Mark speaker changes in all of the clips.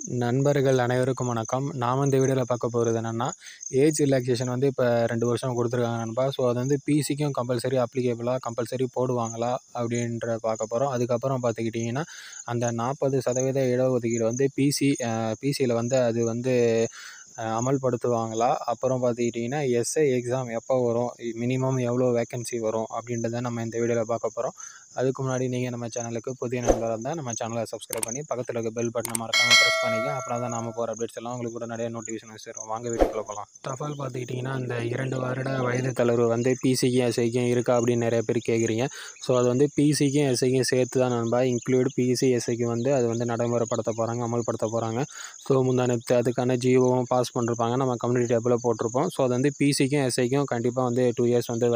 Speaker 1: நண்பர்கள் அனைவருக்கும் வணக்கம் நாம் இந்த வீடியோவில் பார்க்க போகிறது என்னென்னா ஏஜ் ரிலாக்ஸேஷன் வந்து இப்போ ரெண்டு வருஷம் கொடுத்துருக்காங்க நண்பா ஸோ அது வந்து பிசிக்கும் கம்பல்சரி அப்ளிகேபிளாக கம்பல்சரி போடுவாங்களா அப்படின்ற பார்க்க போகிறோம் அதுக்கப்புறம் பார்த்துக்கிட்டிங்கன்னா அந்த நாற்பது சதவீத இடஒதுக்கீடு வந்து பிசி பிசியில் வந்து அது வந்து அஹ், அமல்படுத்துவாங்களா அப்புறம் பார்த்துக்கிட்டிங்கன்னா எஸ்ஐ எக்ஸாம் எப்போ வரும் மினிமம் எவ்வளோ வேக்கன்சி வரும் அப்படின்றத நம்ம இந்த வீடியோவில் பார்க்க போகிறோம் அதுக்கு முன்னாடி நீங்கள் நம்ம சேனலுக்கு புதிய நண்பராக இருந்தால் நம்ம சேனலை சப்ஸ்கிரைப் பண்ணி பக்கத்தில் இருக்க பெல் பட்டனை மறக்காமல் ப்ரெஸ் பண்ணிக்க அப்புறம் தான் நாம போகிற அப்டேட்ஸ் எல்லாம் உங்களுக்கு கூட நிறைய நோட்டிஃபிகேஷன் சேரும் வாங்க வீடியோக்குள்ள போகலாம் தபால் பார்த்துக்கிட்டிங்கன்னா இந்த இரண்டு வருட வயது தளர்வு வந்து பிசிக்கும் எஸ்ஐக்கும் இருக்கா அப்படின்னு நிறைய பேர் கேட்குறீங்க ஸோ அது வந்து பிசிக்கும் எஸ்ஐக்கும் சேர்த்து தான் நண்பா இன்க்ளூட் பிசி எஸ்ஐக்கு வந்து அது வந்து நடைமுறைப்படுத்த போகிறாங்க அமல்படுத்த போகிறாங்க ஸோ முந்தானத்து அதுக்கான ஜியோவும் பாஸ் பண்ணிருப்பாங்க நம்ம கம்யூனிட்டி டேப்பில் போட்டிருப்போம் ஸோ அது வந்து பிசிக்கும் எஸ்ஐக்கும் கண்டிப்பாக வந்து டூ இயர்ஸ் வந்து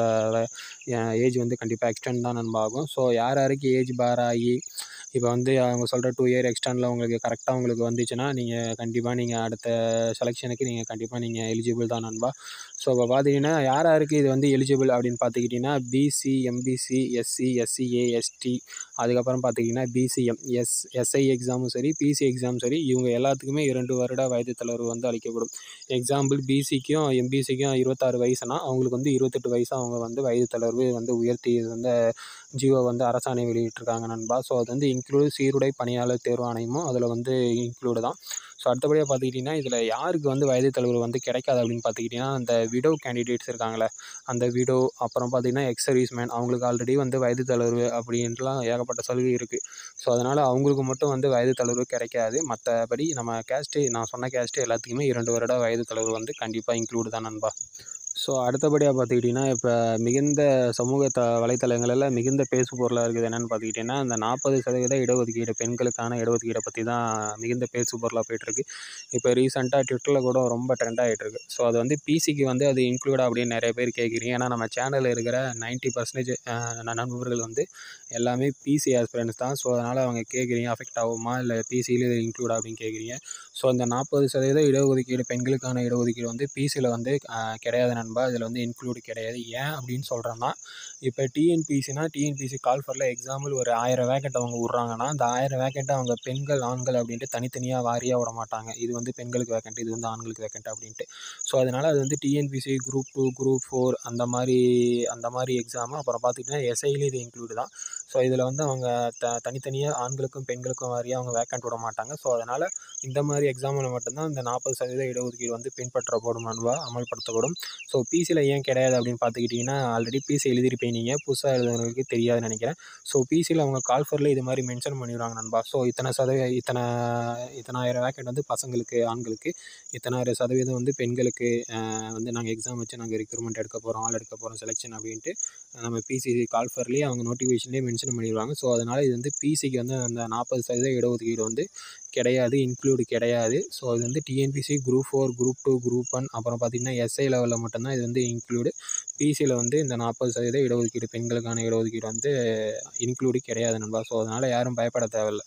Speaker 1: ஏஜ் வந்து கண்டிப்பாக எக்ஸ்டெண்ட் தான் நண்பா ஆகும் ஸோ யார் யாருக்கு ஏஜ் பார் ஆகி இப்போ வந்து அவங்க சொல்கிற டூ இயர் எக்ஸ்டெண்டில் உங்களுக்கு கரெக்டாக உங்களுக்கு வந்துச்சுன்னா நீங்கள் கண்டிப்பாக நீங்கள் அடுத்த செலெக்ஷனுக்கு நீங்கள் கண்டிப்பாக நீங்கள் எலிஜிபிள் தான் நண்பா ஸோ இப்போ பார்த்தீங்கன்னா யார் யாருக்கு இது வந்து எலிஜிபிள் அப்படின்னு பார்த்துக்கிட்டிங்கன்னா BC MBC SC SCA ST அதுக்கப்புறம் பார்த்திங்கன்னா பிசிஎம் எஸ் எஸ்ஐ எக்ஸாமும் சரி பிசி எக்ஸாமும் சரி இவங்க எல்லாத்துக்குமே இரண்டு வருட வயது தளர்வு வந்து அளிக்கப்படும் எக்ஸாம்பிள் பிசிக்கும் எம்பிசிக்கும் இருபத்தாறு வயசுனா அவங்களுக்கு வந்து இருபத்தெட்டு வயசு அவங்க வந்து வயது தளர்வு வந்து உயர்த்தி இது வந்து ஜியோ வந்து அரசாணை வெளியிட்டிருக்காங்க நண்பா ஸோ அது வந்து இன்க்ளூட் சீருடை பணியாளர் தேர்வாணையமும் அதில் வந்து இன்க்ளூடு தான் ஸோ அடுத்தபடியாக பார்த்துக்கிட்டிங்கன்னா இதில் யாருக்கு வந்து வயது தளர்வு வந்து கிடைக்காது அப்படின்னு பார்த்துக்கிட்டிங்கன்னா அந்த விடோ கேண்டிடேட்ஸ் இருக்காங்களே அந்த விடோ அப்புறம் பார்த்திங்கன்னா எக்ஸ் சர்வீஸ்மேன் அவங்களுக்கு ஆல்ரெடி வந்து வயது தளர்வு அப்படின்ட்டுலாம் ஏகப்பட்ட சலுகை இருக்குது ஸோ அதனால் அவங்களுக்கு மட்டும் வந்து வயது தளர்வு கிடைக்காது மற்றபடி நம்ம கேஸ்ட்டு நான் சொன்ன கேஸ்ட்டு எல்லாத்துக்குமே இரண்டு வருட வயது தளர்வு வந்து கண்டிப்பாக இன்க்ளூடு தான் நண்பா ஸோ அடுத்தபடியாக பார்த்துக்கிட்டிங்கன்னா இப்போ மிகுந்த சமூக த வலைத்தளங்களில் மிகுந்த பேசு பொருளாக இருக்குது என்னென்னு பார்த்துக்கிட்டிங்கன்னா இந்த நாற்பது சதவீத இடஒதுக்கீடு பெண்களுக்கான இடஒதுக்கீடை பற்றி தான் மிகுந்த பேசு பொருளாக போயிட்டுருக்கு இப்போ ரீசெண்டாக ட்விட்டரில் கூட ரொம்ப ட்ரெண்ட் ஆகிட்டுருக்கு ஸோ அது வந்து பிசிக்கு வந்து அது இன்க்ளூடா அப்படின்னு நிறைய பேர் கேட்குறீங்க ஏன்னா நம்ம சேனலில் இருக்கிற நைன்ட்டி பர்சன்டேஜ் நண்பர்கள் வந்து எல்லாமே பிசி ஆஸ்பிரன்ஸ் தான் ஸோ அதனால் அவங்க கேட்குறீங்க அஃபெக்ட் ஆகுமா இல்லை பிசியில் இது இன்க்ளூடா அப்படின்னு கேட்குறீங்க ஸோ இந்த நாற்பது சதவீத இடஒதுக்கீடு பெண்களுக்கான இடஒதுக்கீடு வந்து பிசியில் வந்து ஆஹ், கிடையாது நண்பா இதில் வந்து இன்க்ளூடு கிடையாது ஏன் அப்படின்னு சொல்கிறேன்னா இப்போ டிஎன்பிசினா டிஎன்பிசி கால்ஃபரில் எக்ஸாம்பிள் ஒரு ஆயிரம் வேக்கெண்ட் அவங்க விட்றாங்கன்னா அந்த ஆயிரம் வேக்கெண்ட்டை அவங்க பெண்கள் ஆண்கள் அப்படின்ட்டு தனித்தனியாக வாரியாக விட மாட்டாங்க இது வந்து பெண்களுக்கு வேக்கெண்ட் இது வந்து ஆண்களுக்கு வேக்கெண்ட் அப்படின்ட்டு ஸோ அதனால் அது வந்து TNPSC group two group four அந்த மாதிரி அந்த மாதிரி எக்ஸாமு அப்புறம் பார்த்துக்கிட்டிங்கன்னா எஸ்ஐலையும் இது இன்க்ளூடு தான் ஸோ இதில் வந்து அவங்க த தனித்தனியாக ஆண்களுக்கும் பெண்களுக்கும் வாரியாக அவங்க வேக்கெண்ட் விட மாட்டாங்க ஸோ அதனால் இந்த மாதிரி எக்ஸாமில் மட்டும்தான் இந்த நாற்பது சதவீத இடஒதுக்கீடு வந்து பின்பற்றப்படும் நண்பா அமல்படுத்தப்படும் ஸோ பிசியில் ஏன் கிடையாது அப்படின்னு பார்த்துக்கிட்டிங்கன்னா ஆல்ரெடி பிசி எழுதியிருப்பீங்க நீங்கள் புதுசாக எழுதுனவங்களுக்கு தெரியாதுன்னு நினைக்கிறேன் ஸோ பிசியில் அவங்க கால்ஃபரில் இது மாதிரி மென்ஷன் பண்ணிடுவாங்க நண்பா ஸோ இத்தனை சதவீத இத்தனை இத்தனாயிரம் வேக்கெண்ட் வந்து பசங்களுக்கு ஆண்களுக்கு இத்தனாயிரம் சதவீதம் வந்து பெண்களுக்கு ஆஹ், வந்து நாங்கள் எக்ஸாம் வச்சு நாங்கள் ரெக்ரூட்மெண்ட் எடுக்க போகிறோம் ஆள் எடுக்க போகிறோம் செலெக்ஷன் அப்படின்ட்டு நம்ம பிசி கால்ஃபர்லேயே அவங்க நோட்டிஃபிகேஷன்லேயே மென்ஷன் பண்ணிடுவாங்க ஸோ அதனால் இது வந்து பிசிக்கு வந்து அந்த நாற்பது சதவீத இடஒதுக்கீடு வந்து கிடையாது இன்க்ளூடு கிடையாது ஸோ இது வந்து TNPSC group four group two group one அப்புறம் பார்த்திங்கன்னா எஸ்ஐ லெவலில் மட்டும்தான் இது வந்து இன்க்ளூடு பிசியில் வந்து இந்த நாற்பது சதவீத இடஒதுக்கீடு பெண்களுக்கான இடஒதுக்கீடு வந்து இன்க்ளூடு கிடையாது நண்பா ஸோ அதனால் யாரும் பயப்பட தேவையில்ல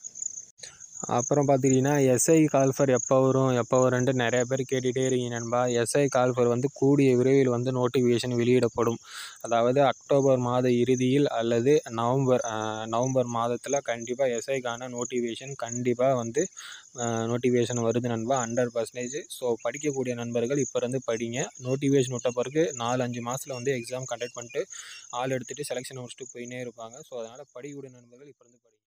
Speaker 1: அப்புறம் பார்த்துக்கிட்டிங்கன்னா எஸ்ஐ கால்ஃபர் எப்போ வரும் எப்போ வரும்ன்ட்டு நிறைய பேர் கேட்டுகிட்டே இருக்கீங்க நண்பா எஸ்ஐ கால்ஃபர் வந்து கூடிய விரைவில் வந்து நோட்டிஃபிகேஷன் வெளியிடப்படும் அதாவது அக்டோபர் மாத இறுதியில் அல்லது நவம்பர் அஹ், நவம்பர் மாதத்தில் கண்டிப்பாக எஸ்ஐக்கான நோட்டிஃபிகேஷன் கண்டிப்பாக வந்து நோட்டிஃபிகேஷன் வருது நண்பா ஹண்ட்ரட் பர்சன்டேஜ் ஸோ படிக்கக்கூடிய நண்பர்கள் இப்போ இருந்து படிங்க நோட்டிஃபிகேஷன் விட்ட பிறகு நாலு அஞ்சு மாதத்தில் வந்து எக்ஸாம் கண்டக்ட் பண்ணிட்டு ஆள் எடுத்துகிட்டு செலெக்ஷன் முடிச்சுட்டு போயினே இருப்பாங்க ஸோ அதனால் படிக்கக்கூடிய நண்பர்கள் இப்போ இருந்து படிங்க